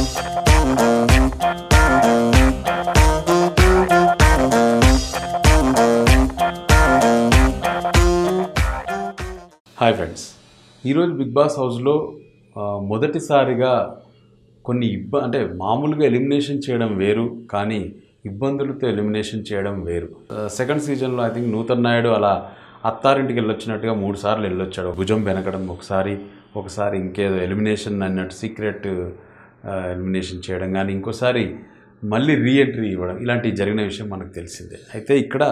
Hi friends ఈరోజు Big Boss హౌస్లో ఆ, మొదటిసారిగా కొన్ని ఇబ్బ అంటే మామూలుగా ఎలిమినేషన్ చేయడం వేరు కానీ ఇబ్బందులతో ఎలిమినేషన్ చేయడం వేరు సెకండ్ సీజన్లో ఐ థింక్ నూతన్ నాయుడు అలా అత్తారింటికి వెళ్ళొచ్చినట్టుగా మూడు సార్లు వెళ్ళొచ్చాడు భుజం వెనకడం ఒకసారి ఒకసారి ఇంకేదో ఎలిమినేషన్ అన్నట్టు సీక్రెట్ ఎలిమినేషన్ చేయడం కానీ ఇంకోసారి మళ్ళీ రీఎంట్రీ ఇవ్వడం ఇలాంటివి జరిగిన విషయం మనకు తెలిసిందే అయితే ఇక్కడ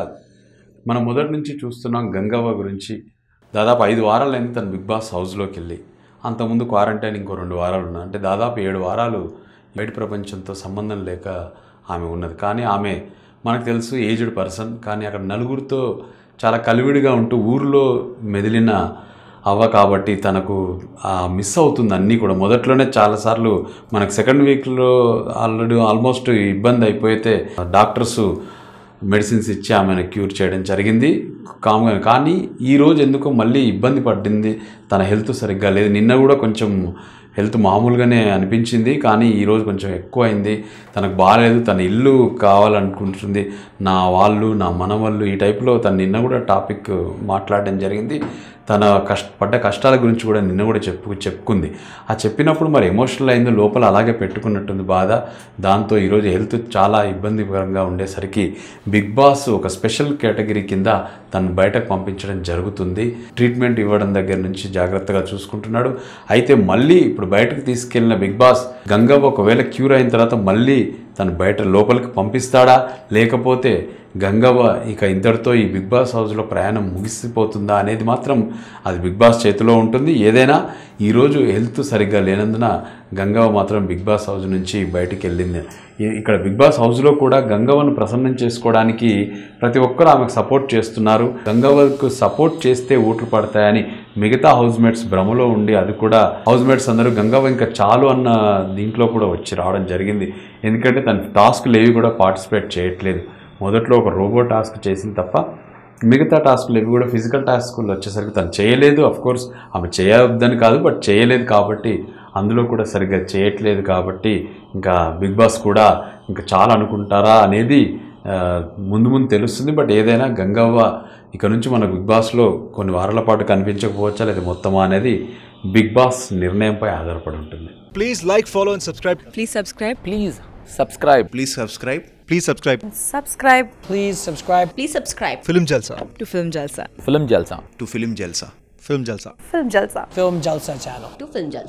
మనం మొదటి నుంచి చూస్తున్నాం గంగవ్వ గురించి దాదాపు ఐదు వారాలైంది తను బిగ్ బాస్ హౌస్లోకి వెళ్ళి అంతకుముందు క్వారంటైన్ ఇంకో రెండు వారాలు ఉన్నాయి అంటే దాదాపు ఏడు వారాలు బయట ప్రపంచంతో సంబంధం లేక ఆమె ఉన్నది కానీ ఆమె మనకు తెలుసు ఏజ్డ్ పర్సన్ కానీ అక్కడ నలుగురితో చాలా కలివిడిగా ఉంటూ ఊరిలో మెదిలిన అవ్వ కాబట్టి తనకు మిస్ అవుతుంది అన్నీ కూడా మొదట్లోనే చాలాసార్లు మనకు సెకండ్ వీక్లో ఆల్రెడీ ఆల్మోస్ట్ ఇబ్బంది అయిపోతే డాక్టర్స్ మెడిసిన్స్ ఇచ్చి ఆమెను క్యూర్ చేయడం జరిగింది కామ్గా కానీ ఈరోజు ఎందుకో మళ్ళీ ఇబ్బంది పడింది తన హెల్త్ సరిగ్గా లేదు నిన్న కూడా కొంచెం హెల్త్ మామూలుగానే అనిపించింది కానీ ఈరోజు కొంచెం ఎక్కువ అయింది తనకు బాగాలేదు తన ఇల్లు కావాలనుకుంటుంది నా వాళ్ళు నా మనవాళ్ళు ఈ టైప్లో తను నిన్న కూడా టాపిక్ మాట్లాడడం జరిగింది తన కష్ట పడ్డ కష్టాల గురించి కూడా నిన్న కూడా చెప్పు చెప్పుకుంది ఆ చెప్పినప్పుడు మరి ఎమోషనల్ అయింది లోపల అలాగే పెట్టుకున్నట్టుంది బాధ దాంతో ఈరోజు హెల్త్ చాలా ఇబ్బందికరంగా ఉండేసరికి బిగ్ బాస్ ఒక స్పెషల్ కేటగిరీ కింద తను బయటకు పంపించడం జరుగుతుంది ట్రీట్మెంట్ ఇవ్వడం దగ్గర నుంచి జాగ్రత్తగా చూసుకుంటున్నాడు అయితే మళ్ళీ ఇప్పుడు బయటకు తీసుకెళ్లిన బిగ్ బాస్ గంగవ్వ ఒకవేళ క్యూర్ అయిన తర్వాత మళ్ళీ తను బయట లోపలికి పంపిస్తాడా లేకపోతే గంగవ్వ ఇక ఇంతటితో ఈ బిగ్ బాస్ హౌస్లో ప్రయాణం ముగిసిపోతుందా అనేది మాత్రం అది బిగ్ బాస్ చేతిలో ఉంటుంది ఏదైనా ఈరోజు హెల్త్ సరిగ్గా లేనందున గంగవ్వ మాత్రం బిగ్ బాస్ హౌస్ నుంచి బయటికి వెళ్ళింది ఈ- ఇక్కడ బిగ్ బాస్ హౌస్లో కూడా గంగవ్వను ప్రసన్నం చేసుకోవడానికి ప్రతి ఒక్కరు ఆమెకు సపోర్ట్ చేస్తున్నారు గంగవ్వకు సపోర్ట్ చేస్తే ఓట్లు పడతాయని మిగతా హౌస్ మేట్స్ భ్రమలో ఉండి అది కూడా హౌస్ మేట్స్ అందరూ గంగవ్వ ఇంకా చాలు అన్న దీంట్లో కూడా వచ్చి రావడం జరిగింది ఎందుకంటే తన టాస్క్లు ఏవి కూడా పార్టిసిపేట్ చేయట్లేదు మొదట్లో ఒక రోబో టాస్క్ చేసింది తప్ప మిగతా టాస్కులు ఇవి కూడా ఫిజికల్ టాస్కులు వచ్చేసరికి తను చేయలేదు అఫ్ కోర్స్ ఆమె చేయొద్దని కాదు బట్ చేయలేదు కాబట్టి అందులో కూడా సరిగ్గా చేయట్లేదు కాబట్టి ఇంకా బిగ్ బాస్ కూడా ఇంకా చాలా అనుకుంటారా అనేది ఆ, ముందు ముందు తెలుస్తుంది బట్ ఏదైనా గంగవ్వ ఇక నుంచి మన బిగ్ బాస్లో కొన్ని వారాల పాటు కనిపించకపోవచ్చా లేదా మొత్తమా అనేది బిగ్ బాస్ నిర్ణయంపై ఆధారపడి ఉంటుంది Please like, follow, and subscribe. Please subscribe. Please subscribe. Please subscribe. Please subscribe. Subscribe Please subscribe Please subscribe Film Jalsa. to Film Jalsa. Film Jalsa. To Film Jalsa. Film Jalsa. Film Jalsa. Film Jalsa channel. To Film Jalsa.